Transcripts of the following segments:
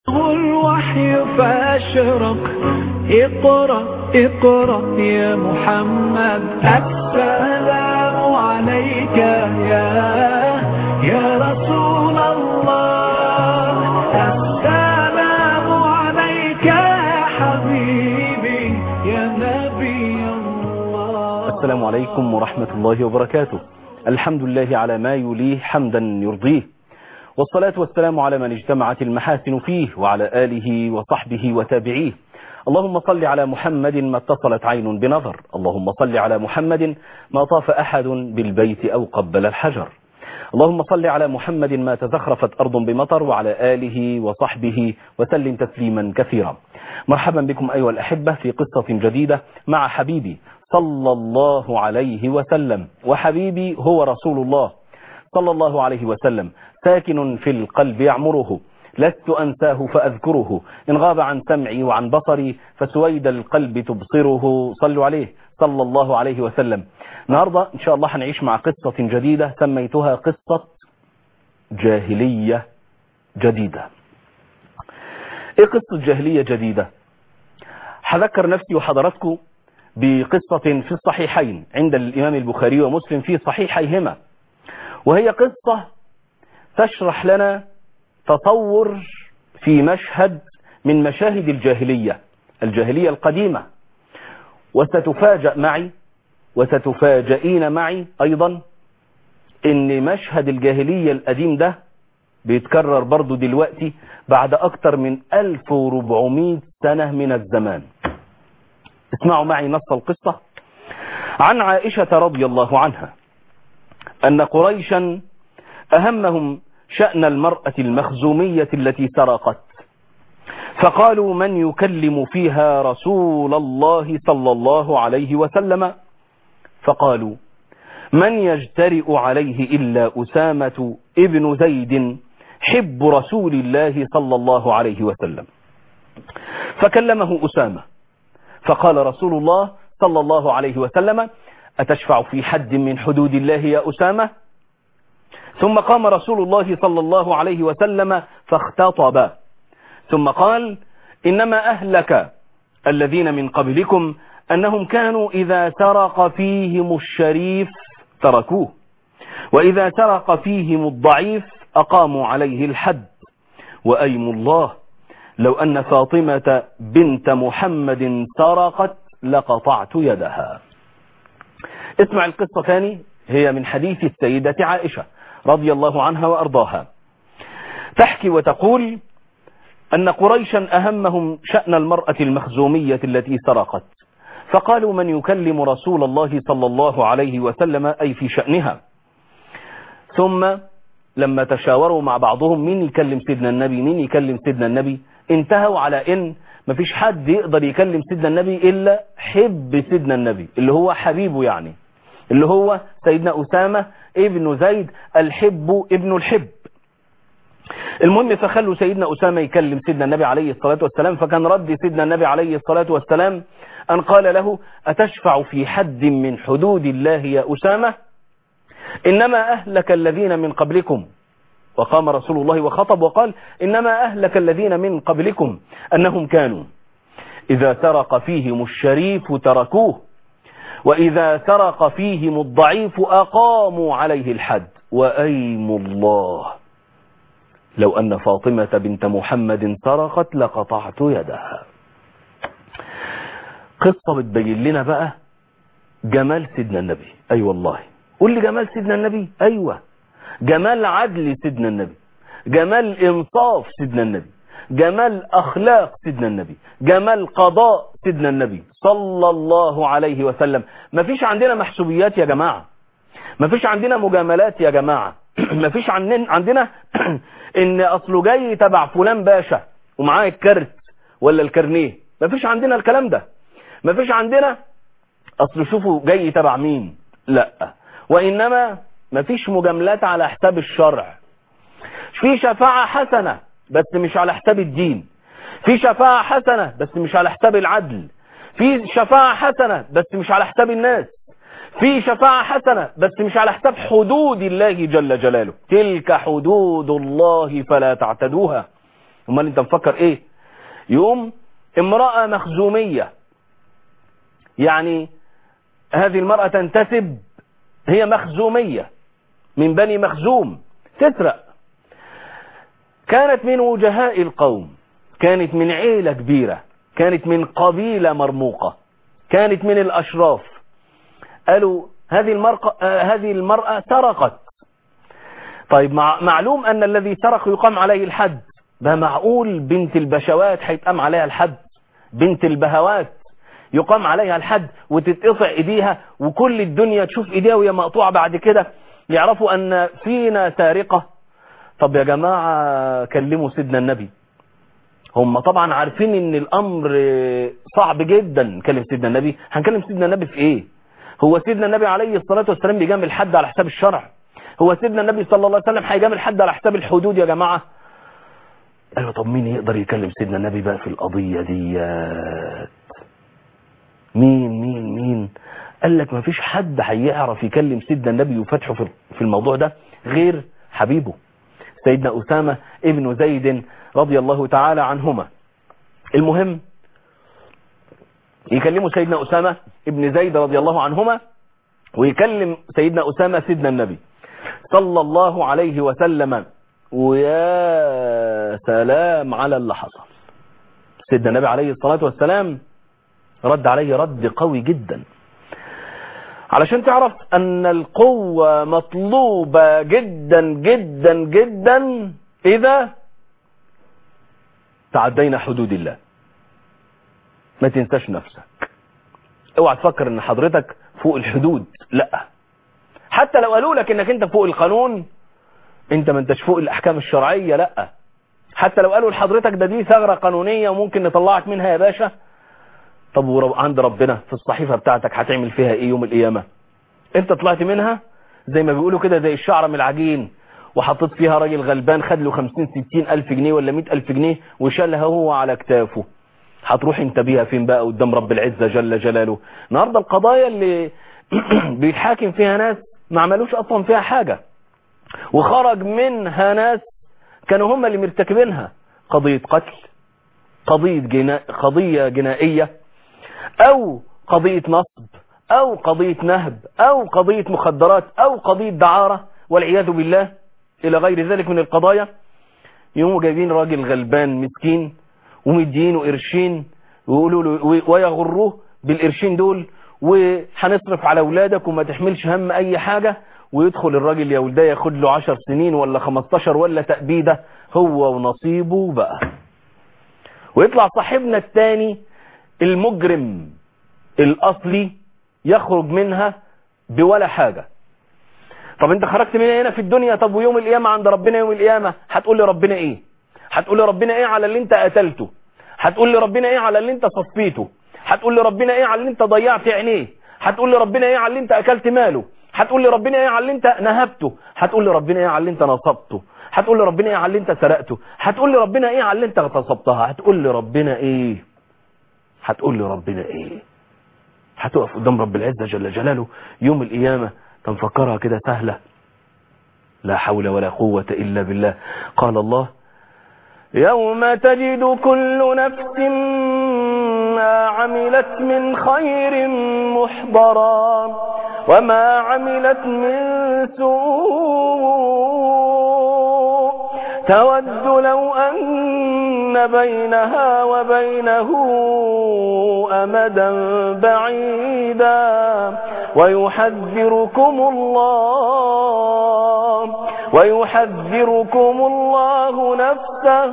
الوحي فأشرق اقرأ اقرأ يا محمد السلام عليك يا يا رسول الله السلام عليك يا حبيبي يا نبي الله السلام عليكم ورحمة الله وبركاته الحمد لله على ما يليه حمدا يرضيه والصلاة والسلام على من اجتمعت المحاسن فيه وعلى آله وصحبه وتابعيه اللهم صل على محمد ما اتصلت عين بنظر اللهم صل على محمد ما طاف أحد بالبيت أو قبل الحجر اللهم صل على محمد ما تزخرفت أرض بمطر وعلى آله وصحبه وسلم تسليما كثيرا مرحبا بكم أيها الأحبة في قصة جديدة مع حبيبي صلى الله عليه وسلم وحبيبي هو رسول الله صلى الله عليه وسلم ساكن في القلب يعمره لست أنساه فأذكره إن غاب عن سمعي وعن بصري فسويد القلب تبصره صلوا عليه صلى الله عليه وسلم النهاردة إن شاء الله هنعيش مع قصة جديدة سميتها قصة جاهلية جديدة إيه قصة جاهلية جديدة هذكر نفسي وحضراتكم بقصة في الصحيحين عند الإمام البخاري ومسلم في صحيحيهما وهي قصة تشرح لنا تطور في مشهد من مشاهد الجاهلية الجاهلية القديمة وستفاجأ معي وستفاجئين معي أيضا ان مشهد الجاهلية القديم ده بيتكرر برضو دلوقتي بعد أكتر من 1400 سنة من الزمان اسمعوا معي نص القصة عن عائشة رضي الله عنها أن قريشا أهمهم شأن المرأة المخزومية التي سرقت فقالوا من يكلم فيها رسول الله صلى الله عليه وسلم فقالوا من يجترئ عليه إلا أسامة ابن زيد حب رسول الله صلى الله عليه وسلم فكلمه أسامة فقال رسول الله صلى الله عليه وسلم أتشفع في حد من حدود الله يا أسامة ثم قام رسول الله صلى الله عليه وسلم فاختطب ثم قال إنما أهلك الذين من قبلكم أنهم كانوا إذا سرق فيهم الشريف تركوه وإذا سرق فيهم الضعيف أقاموا عليه الحد وأيم الله لو أن فاطمة بنت محمد سرقت لقطعت يدها اسمع القصة ثاني هي من حديث السيدة عائشة رضي الله عنها وأرضاها تحكي وتقول أن قريشا أهمهم شأن المرأة المخزومية التي سرقت فقالوا من يكلم رسول الله صلى الله عليه وسلم أي في شأنها ثم لما تشاوروا مع بعضهم مين يكلم سيدنا النبي مين يكلم سيدنا النبي انتهوا على ان مفيش حد يقدر يكلم سيدنا النبي إلا حب سيدنا النبي اللي هو حبيبه يعني اللي هو سيدنا أسامة ابن زيد الحب ابن الحب المهم فخلوا سيدنا أسامة يكلم سيدنا النبي عليه الصلاة والسلام فكان رد سيدنا النبي عليه الصلاة والسلام أن قال له أتشفع في حد من حدود الله يا أسامة إنما أهلك الذين من قبلكم وقام رسول الله وخطب وقال إنما أهلك الذين من قبلكم أنهم كانوا إذا سرق فيهم الشريف تركوه وإذا سرق فيهم الضعيف أقاموا عليه الحد وأيم الله لو أن فاطمة بنت محمد سرقت لقطعت يدها قصة بتبين لنا بقى جمال سيدنا النبي أي أيوة والله قول لي جمال سيدنا النبي أيوة جمال عدل سيدنا النبي جمال انصاف سيدنا النبي جمال اخلاق سيدنا النبي جمال قضاء سيدنا النبي صلى الله عليه وسلم مفيش عندنا محسوبيات يا جماعة مفيش عندنا مجاملات يا جماعة مفيش عندنا ان اصله جاي تبع فلان باشا ومعاه الكارت ولا الكارنيه مفيش عندنا الكلام ده مفيش عندنا اصل شوفوا جاي تبع مين لا وانما مفيش مجاملات على حساب الشرع في شفاعة حسنة بس مش على حساب الدين في شفاعة حسنة بس مش على حساب العدل في شفاعة حسنة بس مش على حساب الناس في شفاعة حسنة بس مش على حساب حدود الله جل جلاله تلك حدود الله فلا تعتدوها امال انت مفكر ايه يقوم امرأة مخزومية يعني هذه المرأة تنتسب هي مخزومية من بني مخزوم تسرق كانت من وجهاء القوم كانت من عيلة كبيرة كانت من قبيلة مرموقة كانت من الأشراف قالوا هذه المرأة, آه هذه المرأة سرقت طيب مع معلوم أن الذي سرق يقام عليه الحد ده معقول بنت البشوات هيتقام عليها الحد بنت البهوات يقام عليها الحد وتتقطع ايديها وكل الدنيا تشوف ايديها وهي مقطوعة بعد كده يعرفوا ان فينا سارقة طب يا جماعة كلموا سيدنا النبي هم طبعا عارفين ان الامر صعب جدا نكلم سيدنا النبي هنكلم سيدنا النبي في ايه هو سيدنا النبي عليه الصلاة والسلام بيجامل الحد على حساب الشرع هو سيدنا النبي صلى الله عليه وسلم هيجامل الحد على حساب الحدود يا جماعة ايوه طب مين يقدر يكلم سيدنا النبي بقى في القضية ديت مين مين مين قال لك ما فيش حد هيعرف يكلم سيدنا النبي وفتحه في الموضوع ده غير حبيبه سيدنا أسامة ابن زيد رضي الله تعالى عنهما المهم يكلموا سيدنا أسامة ابن زيد رضي الله عنهما ويكلم سيدنا أسامة سيدنا النبي صلى الله عليه وسلم ويا سلام على اللي حصل سيدنا النبي عليه الصلاة والسلام رد عليه رد قوي جدا علشان تعرف ان القوة مطلوبة جدا جدا جدا اذا تعدينا حدود الله ما تنساش نفسك اوعى تفكر ان حضرتك فوق الحدود لا حتى لو قالوا لك انك انت فوق القانون انت ما انتش فوق الاحكام الشرعية لا حتى لو قالوا لحضرتك ده دي ثغرة قانونية وممكن نطلعك منها يا باشا طب وعند ربنا في الصحيفة بتاعتك هتعمل فيها ايه يوم القيامة انت طلعت منها زي ما بيقولوا كده زي الشعرة من العجين وحطيت فيها راجل غلبان خد له 50 60 الف جنيه ولا 100 الف جنيه وشالها هو على كتافه هتروح انت بيها فين بقى قدام رب العزة جل جلاله النهاردة القضايا اللي بيتحاكم فيها ناس ما عملوش اصلا فيها حاجة وخرج منها ناس كانوا هم اللي مرتكبينها قضية قتل قضية, جنا... قضية جنائية او قضية نصب او قضية نهب او قضية مخدرات او قضية دعارة والعياذ بالله الى غير ذلك من القضايا يقوموا جايبين راجل غلبان مسكين ومدينه قرشين ويقولوا له ويغروه بالقرشين دول وهنصرف على اولادك وما تحملش هم اي حاجة ويدخل الراجل يا ولديه ياخد له 10 سنين ولا 15 ولا تأبيده هو ونصيبه بقى ويطلع صاحبنا الثاني المجرم الاصلي يخرج منها بولا حاجة طب انت خرجت منها هنا في الدنيا طب ويوم القيامة عند ربنا يوم القيامة هتقول لي ربنا ايه هتقول لي ربنا ايه على اللي انت قتلته هتقول لي ربنا ايه على اللي انت صفيته هتقول لي ربنا ايه على اللي انت ضيعت عينيه هتقول لي ربنا ايه على اللي انت اكلت ماله هتقول لي ربنا ايه على اللي انت نهبته هتقول لي ربنا ايه على اللي انت نصبته هتقول لي ربنا ايه على اللي انت سرقته هتقول لي ربنا ايه على اللي انت اغتصبتها هتقول لي ربنا ايه هتقول لي ربنا ايه هتقف قدام رب العزة جل جلاله يوم القيامة تنفكرها كده سهلة لا حول ولا قوة إلا بالله قال الله يوم تجد كل نفس ما عملت من خير محضرا وما عملت من سوء تود لو أن بينها وبينه أمدا بعيدا ويحذركم الله ويحذركم الله نفسه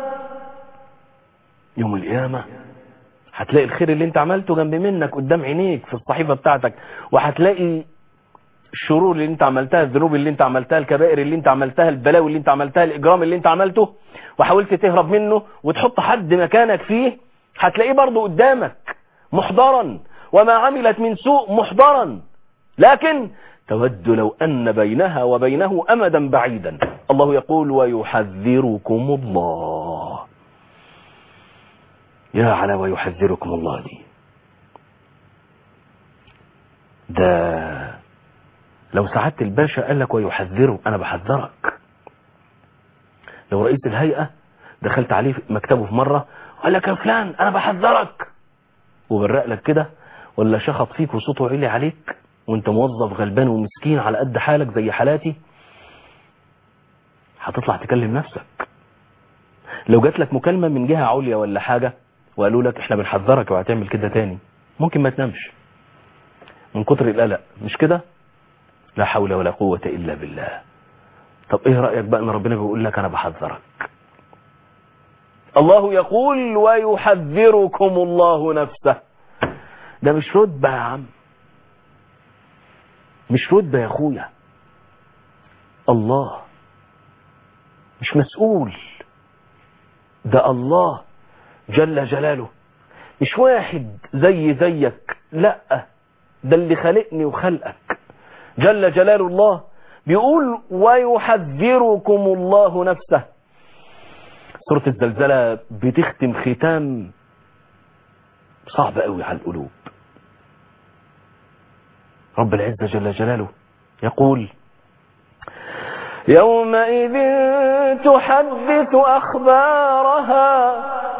يوم القيامة هتلاقي الخير اللي انت عملته جنب منك قدام عينيك في الصحيفة بتاعتك وهتلاقي الشرور اللي انت عملتها الذنوب اللي انت عملتها الكبائر اللي انت عملتها البلاوي اللي انت عملتها الاجرام اللي انت عملته وحاولت تهرب منه وتحط حد مكانك فيه هتلاقيه برضه قدامك محضرا وما عملت من سوء محضرا لكن تود لو أن بينها وبينه أمدا بعيدا الله يقول ويحذركم الله يا على ويحذركم الله دي ده لو سعادة الباشا قال لك ويحذره أنا بحذرك لو رئيس الهيئة دخلت عليه في مكتبه في مرة قال لك يا فلان انا بحذرك وبرق لك كده ولا شخط فيك وصوته عالي عليك وانت موظف غلبان ومسكين على قد حالك زي حالاتي هتطلع تكلم نفسك لو جات لك مكالمة من جهة عليا ولا حاجة وقالوا لك احنا بنحذرك وهتعمل كده تاني ممكن ما تنامش من كتر القلق مش كده لا حول ولا قوة إلا بالله طب ايه رأيك بقى ان ربنا بيقول لك انا بحذرك الله يقول ويحذركم الله نفسه ده مش رتبة يا عم مش رتبة يا اخويا الله مش مسؤول ده الله جل جلاله مش واحد زي زيك لا ده اللي خلقني وخلقك جل جلال الله بيقول ويحذركم الله نفسه سورة الزلزلة بتختم ختام صعب قوي على القلوب رب العزة جل جلاله يقول يومئذ تحدث أخبارها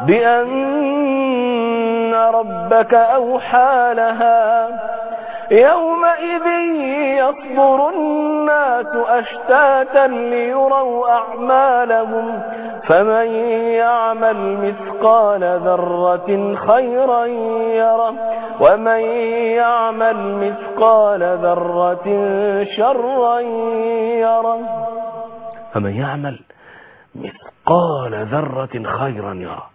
بأن ربك أوحى لها يومئذ يصدر الناس أشتاتا ليروا أعمالهم فمن يعمل مثقال ذرة خيرا يره ومن يعمل مثقال ذرة شرا يره فمن يعمل مثقال ذرة خيرا يره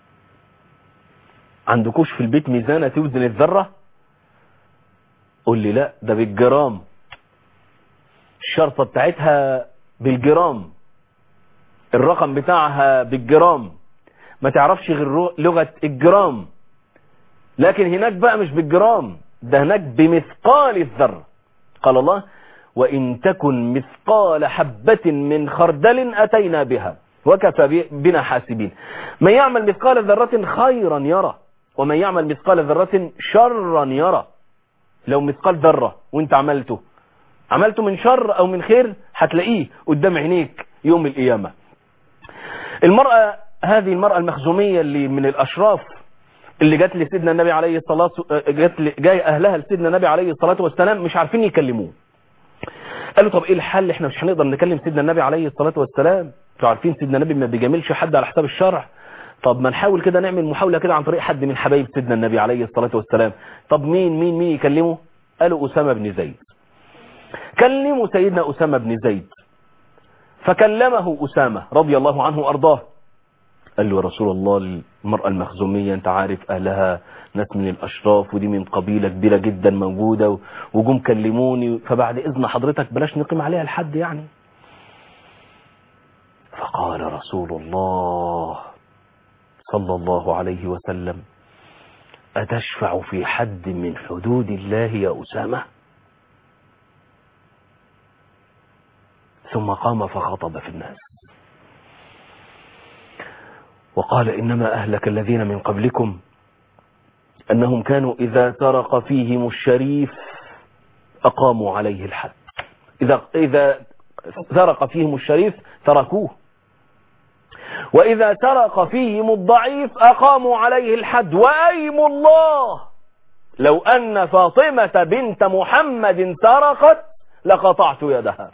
عندكوش في البيت ميزانة توزن الذرة قول لي لا ده بالجرام الشرطة بتاعتها بالجرام الرقم بتاعها بالجرام ما تعرفش غير لغة الجرام لكن هناك بقى مش بالجرام ده هناك بمثقال الذرة قال الله وإن تكن مثقال حبة من خردل أتينا بها وكفى بنا حاسبين من يعمل مثقال ذرة خيرا يرى ومن يعمل مثقال ذرة شرا يرى لو مثقال ذرة وانت عملته عملته من شر او من خير هتلاقيه قدام عينيك يوم القيامة المرأة هذه المرأة المخزومية اللي من الاشراف اللي جات لسيدنا النبي عليه الصلاة جات جاي اهلها لسيدنا النبي عليه الصلاة والسلام مش عارفين يكلموه قالوا طب ايه الحل احنا مش هنقدر نكلم سيدنا النبي عليه الصلاة والسلام انتوا عارفين سيدنا النبي ما بيجاملش حد على حساب الشرع طب ما نحاول كده نعمل محاولة كده عن طريق حد من حبايب سيدنا النبي عليه الصلاة والسلام طب مين مين مين يكلمه قالوا أسامة بن زيد كلموا سيدنا أسامة بن زيد فكلمه أسامة رضي الله عنه وأرضاه قال له يا رسول الله المرأة المخزومية انت عارف أهلها ناس من الأشراف ودي من قبيلة كبيرة جدا موجودة وجم كلموني فبعد إذن حضرتك بلاش نقيم عليها الحد يعني فقال رسول الله صلى الله عليه وسلم أتشفع في حد من حدود الله يا أسامة ثم قام فخطب في الناس وقال إنما أهلك الذين من قبلكم أنهم كانوا إذا سرق فيهم الشريف أقاموا عليه الحد إذا, إذا سرق فيهم الشريف تركوه وإذا سرق فيهم الضعيف أقاموا عليه الحد وأيم الله لو أن فاطمة بنت محمد سرقت لقطعت يدها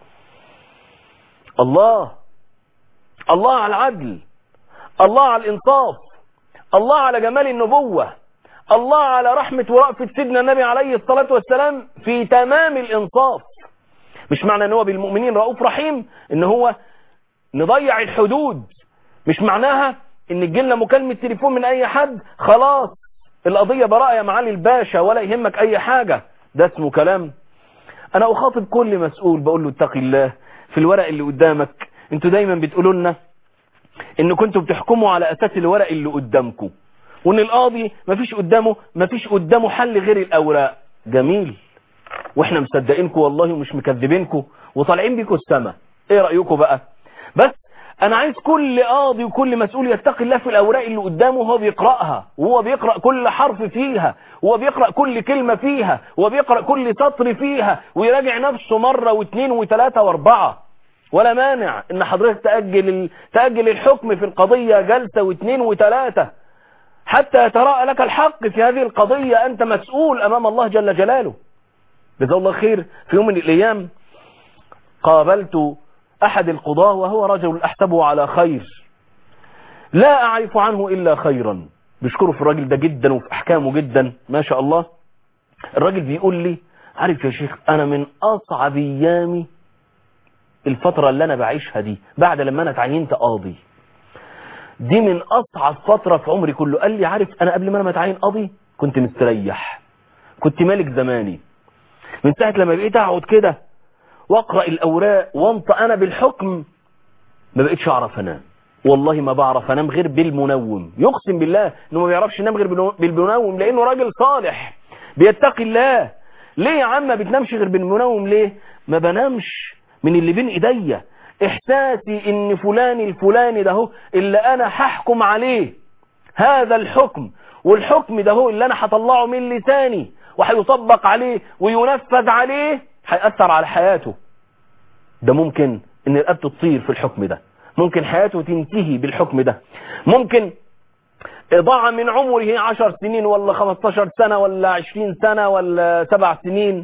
الله الله على العدل الله على الإنصاف الله على جمال النبوة الله على رحمة ورأفة سيدنا النبي عليه الصلاة والسلام في تمام الإنصاف مش معنى ان هو بالمؤمنين رؤوف رحيم ان هو نضيع الحدود مش معناها ان تجيلنا مكالمة تليفون من اي حد خلاص القضية براءة يا معالي الباشا ولا يهمك اي حاجة ده اسمه كلام انا اخاطب كل مسؤول بقول له اتقي الله في الورق اللي قدامك انتوا دايما بتقولوا لنا ان كنتوا بتحكموا على اساس الورق اللي قدامكم وان القاضي مفيش قدامه مفيش قدامه حل غير الاوراق جميل واحنا مصدقينكم والله ومش مكذبينكم وطالعين بيكم السما ايه رايكم بقى بس انا عايز كل قاضي وكل مسؤول يتقي الله في الاوراق اللي قدامه وهو بيقراها وهو بيقرا كل حرف فيها وهو بيقرا كل كلمه فيها وهو بيقرا كل سطر فيها ويراجع نفسه مره واثنين وثلاثه واربعه ولا مانع ان حضرتك تأجل, ال... تأجل الحكم في القضية جلسة واثنين وثلاثة حتى يتراءى لك الحق في هذه القضية أنت مسؤول أمام الله جل جلاله جزاه الله خير في يوم من الأيام قابلت أحد القضاة وهو رجل أحسبه على خير لا أعرف عنه إلا خيرا بشكره في الراجل ده جدا وفي أحكامه جدا ما شاء الله الراجل بيقول لي عارف يا شيخ أنا من أصعب أيامي الفترة اللي أنا بعيشها دي بعد لما أنا تعينت قاضي دي من أصعب فترة في عمري كله قال لي عارف أنا قبل ما أنا متعين قاضي كنت مستريح كنت مالك زماني من ساعة لما بقيت أقعد كده واقرأ الأوراق وانطق أنا بالحكم ما بقيتش أعرف أنام والله ما بعرف أنام غير بالمنوم يقسم بالله إنه ما بيعرفش ينام غير بالمنوم لأنه راجل صالح بيتقي الله ليه يا عم ما بتنامش غير بالمنوم ليه ما بنامش من اللي بين ايديا احساسي ان فلان الفلاني ده هو اللي انا هحكم عليه هذا الحكم والحكم ده هو اللي انا هطلعه من لساني وهيطبق عليه وينفذ عليه هيأثر على حياته ده ممكن ان رقبته تطير في الحكم ده ممكن حياته تنتهي بالحكم ده ممكن ضاع من عمره عشر سنين ولا خمستاشر سنة ولا عشرين سنة ولا سبع سنين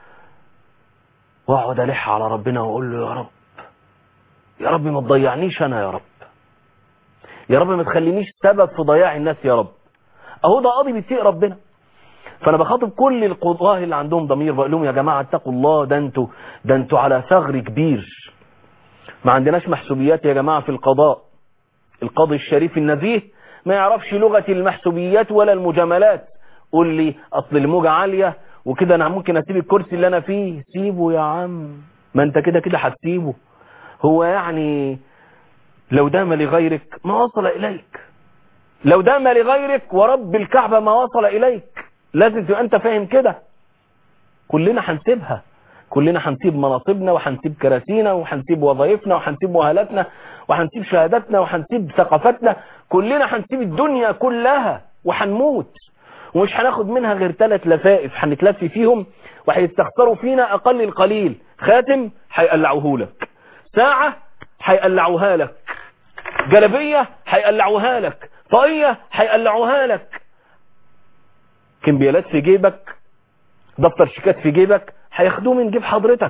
واقعد الح على ربنا واقول له يا رب يا رب ما تضيعنيش انا يا رب يا رب ما تخلينيش سبب في ضياع الناس يا رب اهو ده قاضي بيتقي ربنا فانا بخاطب كل القضاه اللي عندهم ضمير بقول لهم يا جماعه اتقوا الله ده انتوا ده انتوا على ثغر كبير ما عندناش محسوبيات يا جماعه في القضاء القاضي الشريف النزيه ما يعرفش لغه المحسوبيات ولا المجاملات قول لي اصل الموجه عاليه وكده انا ممكن اسيب الكرسي اللي انا فيه سيبه يا عم ما انت كده كده هتسيبه هو يعني لو دام لغيرك ما وصل اليك لو دام لغيرك ورب الكعبة ما وصل اليك لازم تبقى انت فاهم كده كلنا هنسيبها كلنا هنسيب مناصبنا وهنسيب كراسينا وهنسيب وظائفنا وهنسيب مؤهلاتنا وهنسيب شهاداتنا وهنسيب ثقافتنا كلنا هنسيب الدنيا كلها وهنموت ومش هناخد منها غير ثلاث لفائف هنتلف فيهم وهيستخسروا فينا اقل القليل خاتم هيقلعوه لك ساعة هيقلعوها لك جلبية هيقلعوها لك طاقية هيقلعوها لك كمبيالات في جيبك دفتر شيكات في جيبك هياخدوه من جيب حضرتك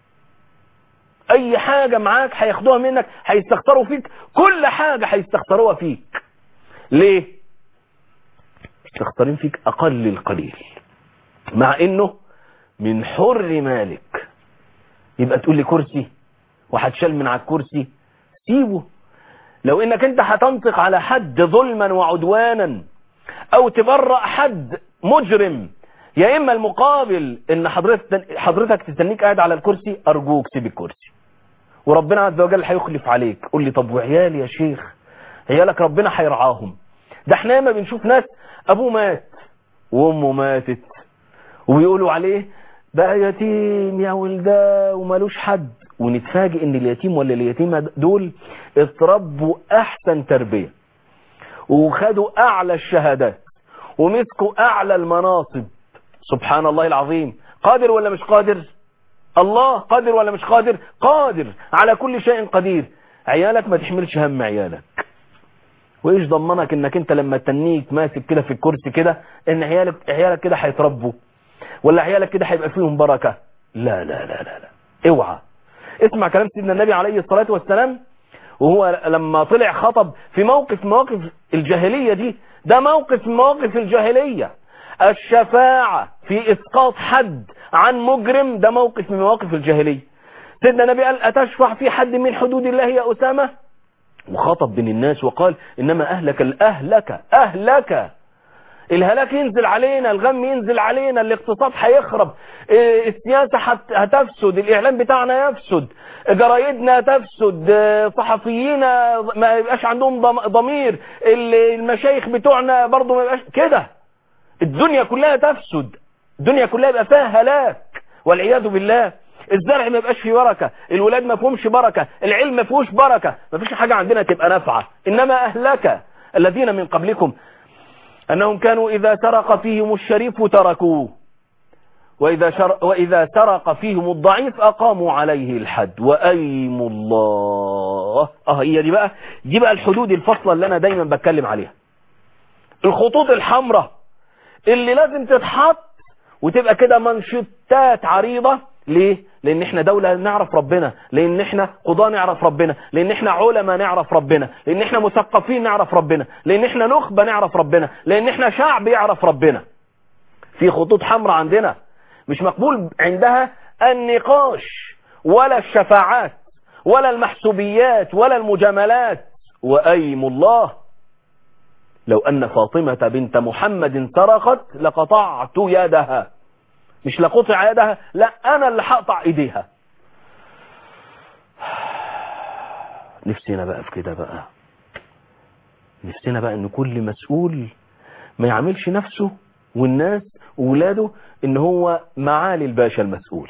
اي حاجة معاك هياخدوها منك هيستخسروا فيك كل حاجة هيستخسروها فيك ليه مستخسرين فيك اقل القليل مع انه من حر مالك يبقى تقول لي كرسي وهتشال من على الكرسي سيبه لو انك انت هتنطق على حد ظلما وعدوانا او تبرأ حد مجرم يا اما المقابل ان حضرتك حضرتك تستنيك قاعد على الكرسي ارجوك سيب الكرسي وربنا عز وجل هيخلف عليك قول لي طب وعيالي يا شيخ عيالك ربنا هيرعاهم ده احنا ما بنشوف ناس ابوه مات وامه ماتت وبيقولوا عليه بقى يتيم يا ولده ومالوش حد ونتفاجئ ان اليتيم ولا اليتيمة دول اتربوا احسن تربية وخدوا اعلى الشهادات ومسكوا اعلى المناصب سبحان الله العظيم قادر ولا مش قادر الله قادر ولا مش قادر قادر على كل شيء قدير عيالك ما تحملش هم عيالك وايش ضمنك انك انت لما تنيك ماسك كده في الكرسي كده ان عيالك عيالك كده هيتربوا ولا عيالك كده هيبقى فيهم بركة لا لا لا لا لا اوعى اسمع كلام سيدنا النبي عليه الصلاة والسلام وهو لما طلع خطب في موقف مواقف الجاهلية دي ده موقف مواقف الجاهلية الشفاعة في اسقاط حد عن مجرم ده موقف من مواقف الجاهلية سيدنا النبي قال أتشفع في حد من حدود الله يا أسامة وخاطب بين الناس وقال إنما أهلك الأهلك أهلك الهلاك ينزل علينا الغم ينزل علينا الاقتصاد هيخرب السياسة هتفسد الإعلام بتاعنا يفسد جرايدنا تفسد صحفيينا ما يبقاش عندهم ضمير المشايخ بتوعنا برضو ما يبقاش كده الدنيا كلها تفسد الدنيا كلها يبقى فيها هلاك والعياذ بالله الزرع ما يبقاش فيه بركة الولاد ما فيهمش بركة العلم ما فيهوش بركة ما فيش حاجة عندنا تبقى نافعة إنما أهلك الذين من قبلكم أنهم كانوا إذا سرق فيهم الشريف تركوه وإذا, شر وإذا سرق فيهم الضعيف أقاموا عليه الحد وأيم الله اه هي دي بقى دي بقى الحدود الفصلة اللي أنا دايما بتكلم عليها الخطوط الحمراء اللي لازم تتحط وتبقى كده منشطات عريضة ليه؟ لان احنا دولة نعرف ربنا لان احنا قضاة نعرف ربنا لان احنا علماء نعرف ربنا لان احنا مثقفين نعرف ربنا لان احنا نخبة نعرف ربنا لان احنا شعب يعرف ربنا في خطوط حمراء عندنا مش مقبول عندها النقاش ولا الشفاعات ولا المحسوبيات ولا المجاملات وأيم الله لو أن فاطمة بنت محمد سرقت لقطعت يدها مش لقطع يدها لا أنا اللي هقطع إيديها نفسنا بقى في كده بقى نفسنا بقى ان كل مسؤول ما يعملش نفسه والناس وولاده ان هو معالي الباشا المسؤول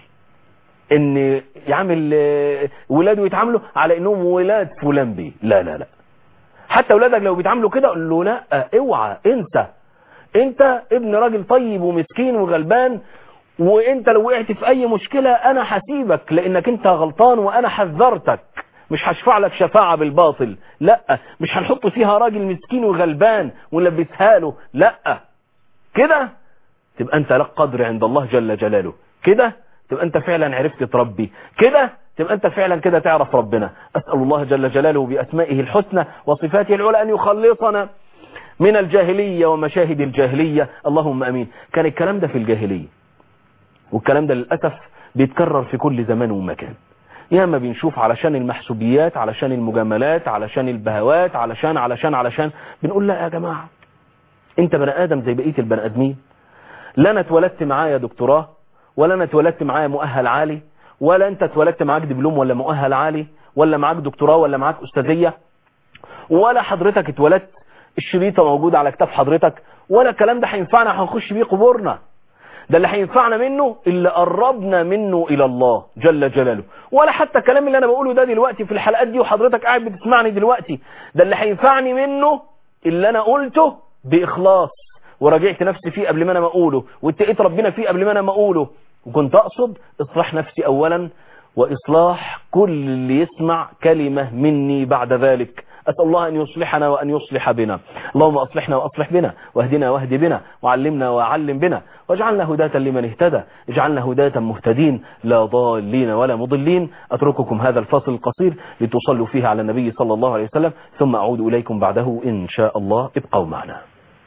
ان يعمل آه، ولاده يتعاملوا على انهم ولاد فلان بيه لا لا لا حتى ولادك لو بيتعاملوا كده قول له لا اوعى انت انت ابن راجل طيب ومسكين وغلبان وانت لو وقعت في اي مشكلة انا هسيبك لانك انت غلطان وانا حذرتك مش هشفع لك شفاعة بالباطل لا مش هنحط فيها راجل مسكين وغلبان ونلبسها له لا كده تبقى انت لك قدر عند الله جل جلاله كده تبقى انت فعلا عرفت تربي كده تبقى انت فعلا كده تعرف ربنا اسأل الله جل جلاله باسمائه الحسنى وصفاته العلى ان يخلصنا من الجاهلية ومشاهد الجاهلية اللهم امين كان الكلام ده في الجاهلية والكلام ده للأسف بيتكرر في كل زمان ومكان ياما بنشوف علشان المحسوبيات علشان المجاملات علشان البهوات علشان علشان علشان بنقول لا يا جماعة انت بني ادم زي بقية البني ادمين لا انا اتولدت معايا دكتوراه ولا انا اتولدت معايا مؤهل عالي ولا انت اتولدت معاك دبلوم ولا مؤهل عالي ولا معاك دكتوراه ولا معاك استاذية ولا حضرتك اتولدت الشريطة موجودة على كتاب حضرتك ولا الكلام ده هينفعنا هنخش بيه قبورنا ده اللي هينفعنا منه اللي قربنا منه الى الله جل جلاله ولا حتى الكلام اللي انا بقوله ده دلوقتي في الحلقات دي وحضرتك قاعد بتسمعني دلوقتي ده اللي هينفعني منه اللي انا قلته باخلاص وراجعت نفسي فيه قبل ما انا ما اقوله واتقيت ربنا فيه قبل ما انا ما اقوله وكنت اقصد اصلاح نفسي اولا واصلاح كل اللي يسمع كلمة مني بعد ذلك أسأل الله أن يصلحنا وأن يصلح بنا اللهم أصلحنا وأصلح بنا واهدنا واهد بنا وعلمنا وعلم بنا واجعلنا هداة لمن اهتدى اجعلنا هداة مهتدين لا ضالين ولا مضلين أترككم هذا الفاصل القصير لتصلوا فيه على النبي صلى الله عليه وسلم ثم أعود إليكم بعده إن شاء الله ابقوا معنا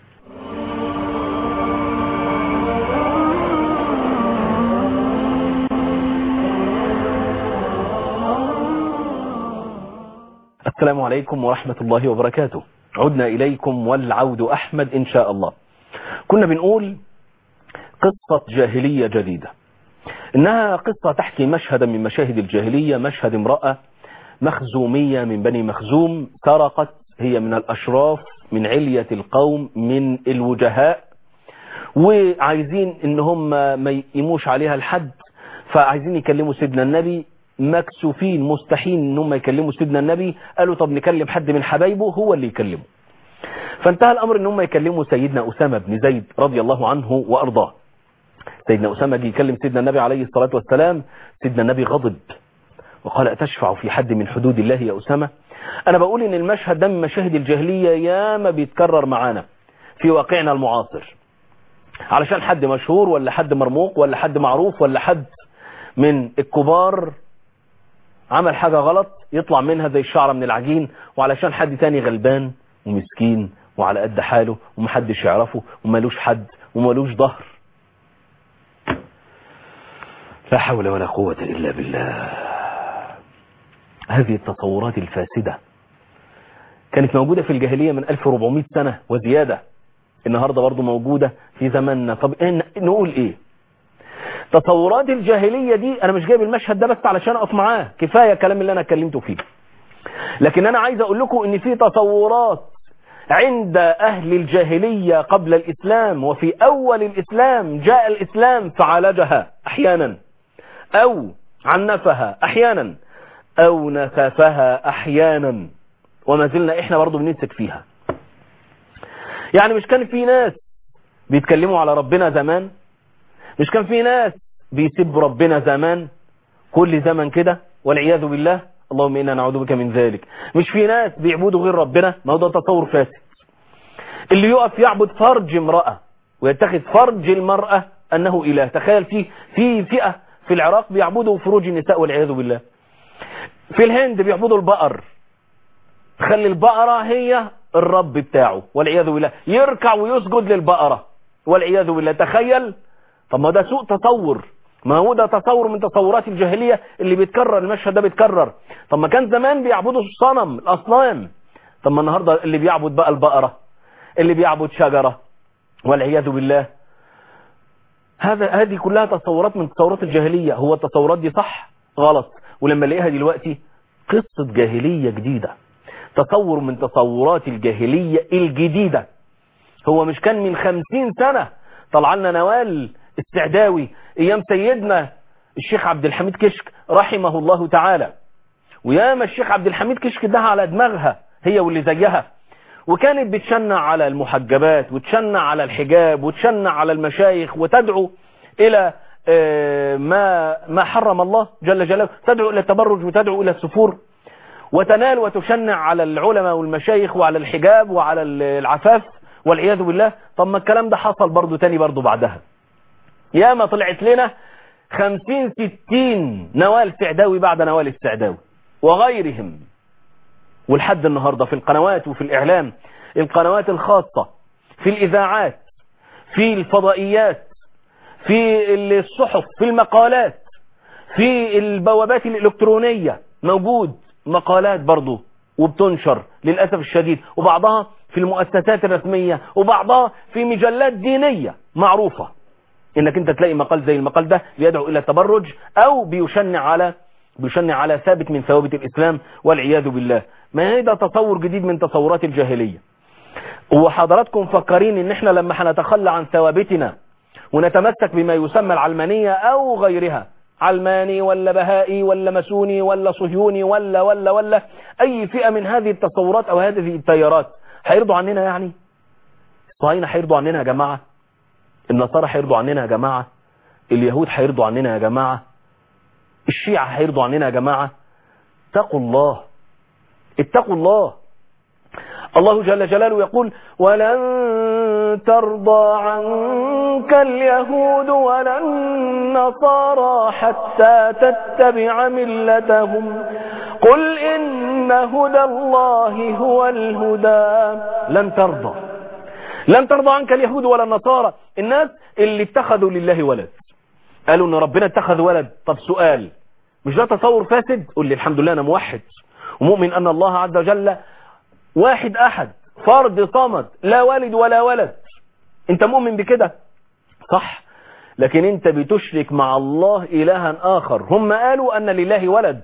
السلام عليكم ورحمة الله وبركاته عدنا إليكم والعود أحمد إن شاء الله كنا بنقول قصة جاهلية جديدة إنها قصة تحكي مشهدا من مشاهد الجاهلية مشهد امرأة مخزومية من بني مخزوم سرقت هي من الأشراف من علية القوم من الوجهاء وعايزين إن هم ما يقيموش عليها الحد فعايزين يكلموا سيدنا النبي مكسوفين مستحيل ان هم يكلموا سيدنا النبي قالوا طب نكلم حد من حبايبه هو اللي يكلمه فانتهى الامر ان هم يكلموا سيدنا اسامه بن زيد رضي الله عنه وارضاه سيدنا اسامه جه يكلم سيدنا النبي عليه الصلاه والسلام سيدنا النبي غضب وقال اتشفع في حد من حدود الله يا اسامه انا بقول ان المشهد ده من مشاهد الجاهليه ياما بيتكرر معانا في واقعنا المعاصر علشان حد مشهور ولا حد مرموق ولا حد معروف ولا حد من الكبار عمل حاجة غلط يطلع منها زي الشعرة من العجين وعلشان حد تاني غلبان ومسكين وعلى قد حاله ومحدش يعرفه ومالوش حد ومالوش ظهر لا حول ولا قوة إلا بالله هذه التصورات الفاسدة كانت موجودة في الجاهلية من 1400 سنة وزيادة النهاردة برضو موجودة في زماننا طب إيه نقول ايه تصورات الجاهلية دي انا مش جايب المشهد ده بس علشان اقف معاه كفاية الكلام اللي انا اتكلمته فيه لكن انا عايز اقول لكم ان في تصورات عند اهل الجاهلية قبل الاسلام وفي اول الاسلام جاء الاسلام فعالجها احيانا او عنفها احيانا او نسفها احيانا وما زلنا احنا برضو بنمسك فيها يعني مش كان في ناس بيتكلموا على ربنا زمان مش كان في ناس بيسبوا ربنا زمان كل زمن كده والعياذ بالله اللهم إنا نعوذ بك من ذلك مش في ناس بيعبدوا غير ربنا ما هو ده تصور فاسد اللي يقف يعبد فرج امرأة ويتخذ فرج المرأة أنه إله تخيل في في فئة في العراق بيعبدوا فروج النساء والعياذ بالله في الهند بيعبدوا البقر خلي البقرة هي الرب بتاعه والعياذ بالله يركع ويسجد للبقرة والعياذ بالله تخيل طب ما ده سوء تصور ما هو ده تصور من تصورات الجاهلية اللي بيتكرر المشهد ده بيتكرر طب ما كان زمان بيعبدوا الصنم الأصنام طب ما النهاردة اللي بيعبد بقى البقرة اللي بيعبد شجرة والعياذ بالله هذا هذه كلها تصورات من تصورات الجاهلية هو التصورات دي صح غلط ولما نلاقيها دلوقتي قصة جاهلية جديدة تصور من تصورات الجاهلية الجديدة هو مش كان من خمسين سنة طلع لنا نوال السعداوي ايام سيدنا الشيخ عبد الحميد كشك رحمه الله تعالى وياما الشيخ عبد الحميد كشك ده على دماغها هي واللي زيها وكانت بتشنع على المحجبات وتشنع على الحجاب وتشنع على المشايخ وتدعو إلى ما ما حرم الله جل جلاله تدعو إلى التبرج وتدعو إلى السفور وتنال وتشنع على العلماء والمشايخ وعلى الحجاب وعلى العفاف والعياذ بالله طب ما الكلام ده حصل برضو تاني برضو بعدها ياما طلعت لنا خمسين ستين نوال سعداوي بعد نوال السعداوي وغيرهم ولحد النهاردة في القنوات وفي الإعلام القنوات الخاصة في الإذاعات في الفضائيات في الصحف في المقالات في البوابات الإلكترونية موجود مقالات برضو وبتنشر للأسف الشديد وبعضها في المؤسسات الرسمية وبعضها في مجلات دينية معروفة انك انت تلاقي مقال زي المقال ده بيدعو الى التبرج او بيشنع على بيشنع على ثابت من ثوابت الاسلام والعياذ بالله ما هي ده تصور جديد من تصورات الجاهلية وحضراتكم فكرين ان احنا لما هنتخلى عن ثوابتنا ونتمسك بما يسمى العلمانية او غيرها علماني ولا بهائي ولا مسوني ولا صهيوني ولا ولا ولا اي فئة من هذه التصورات او هذه التيارات هيرضوا عننا يعني الصهاينة هيرضوا عننا يا جماعة النصارى هيرضوا عننا يا جماعة اليهود هيرضوا عننا يا جماعة الشيعة هيرضوا عننا يا جماعة اتقوا الله اتقوا الله الله جل جلاله يقول ولن ترضى عنك اليهود ولا النصارى حتى تتبع ملتهم قل إن هدى الله هو الهدى لن ترضى لن ترضى عنك اليهود ولا النصارى الناس اللي اتخذوا لله ولد قالوا ان ربنا اتخذ ولد طب سؤال مش ده تصور فاسد قل لي الحمد لله انا موحد ومؤمن ان الله عز وجل واحد احد فرد صمد لا والد ولا ولد انت مؤمن بكده صح لكن انت بتشرك مع الله الها اخر هم قالوا ان لله ولد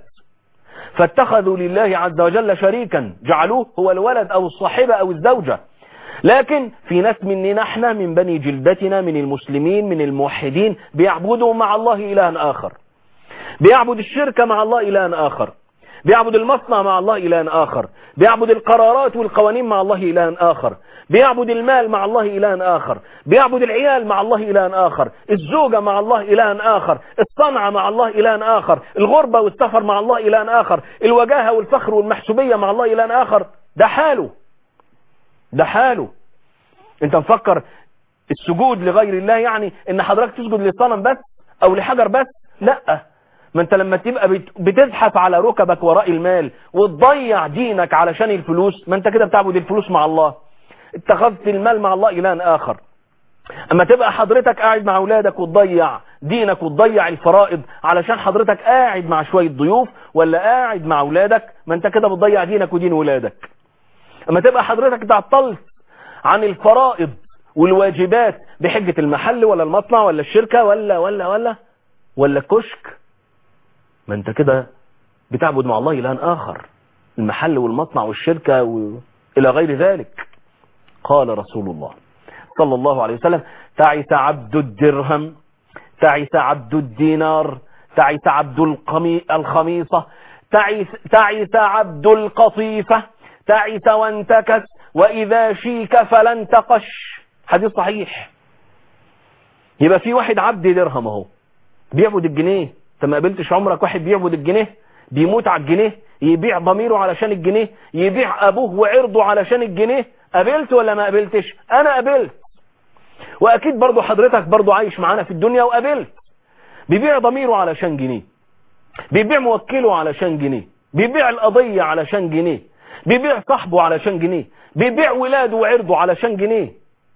فاتخذوا لله عز وجل شريكا جعلوه هو الولد او الصاحبة او الزوجة لكن في ناس مننا احنا من بني جلدتنا من المسلمين من الموحدين بيعبدوا مع الله إلها آخر بيعبد الشركة مع الله إلها آخر بيعبد المصنع مع الله إلها آخر بيعبد القرارات والقوانين مع الله إلها آخر بيعبد المال مع الله إلها آخر بيعبد العيال مع الله إلها آخر الزوجة مع الله إلها آخر الصنعة مع الله إلها آخر الغربة والسفر مع الله إلها آخر الوجاهة والفخر والمحسوبية مع الله إلها آخر ده حاله ده حاله انت مفكر السجود لغير الله يعني ان حضرتك تسجد للصنم بس او لحجر بس لا ما انت لما تبقى بتزحف على ركبك وراء المال وتضيع دينك علشان الفلوس ما انت كده بتعبد الفلوس مع الله اتخذت المال مع الله إله آخر اما تبقى حضرتك قاعد مع اولادك وتضيع دينك وتضيع الفرائض علشان حضرتك قاعد مع شوية ضيوف ولا قاعد مع اولادك ما انت كده بتضيع دينك ودين ولادك اما تبقى حضرتك تعطلت عن الفرائض والواجبات بحجة المحل ولا المصنع ولا الشركة ولا ولا ولا ولا الكشك ما انت كده بتعبد مع الله إله آخر المحل والمصنع والشركة وإلى غير ذلك قال رسول الله صلى الله عليه وسلم تعس عبد الدرهم تعس عبد الدينار تعس عبد القمي الخميصة تعس, تعس عبد القطيفة تعس وانتكس وإذا شيك فلن تقش حديث صحيح يبقى في واحد عبد درهم اهو بيعبد الجنيه انت ما قابلتش عمرك واحد بيعبد الجنيه بيموت على الجنيه يبيع ضميره علشان الجنيه يبيع ابوه وعرضه علشان الجنيه قابلت ولا ما قابلتش انا قابلت واكيد برضو حضرتك برضو عايش معانا في الدنيا وقابلت بيبيع ضميره علشان جنيه بيبيع موكله علشان جنيه بيبيع القضية علشان جنيه بيبيع صاحبه علشان جنيه بيبيع ولاده وعرضه علشان جنيه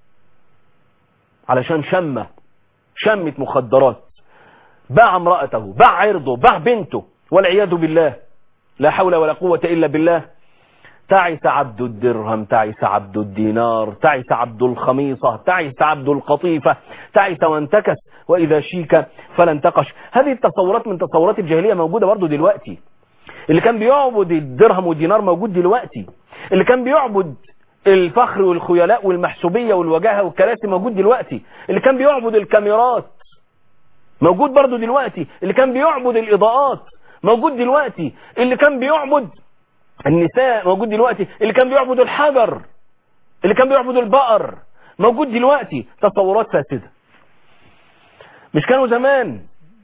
علشان شمة شمة مخدرات باع امرأته باع عرضه باع بنته والعياذ بالله لا حول ولا قوة إلا بالله تعس عبد الدرهم تعس عبد الدينار تعس عبد الخميصة تعس عبد القطيفة تعس وانتكس وإذا شيك فلا انتقش هذه التصورات من تصورات الجاهلية موجودة برضو دلوقتي اللي كان بيعبد الدرهم والدينار موجود دلوقتي اللي كان بيعبد الفخر والخيلاء والمحسوبية والوجاهة والكراسي موجود دلوقتي اللي كان بيعبد الكاميرات موجود برضو دلوقتي اللي كان بيعبد الإضاءات موجود دلوقتي اللي كان بيعبد النساء موجود دلوقتي اللي كان بيعبد الحجر اللي كان بيعبد البقر موجود دلوقتي تصورات فاسدة مش كانوا زمان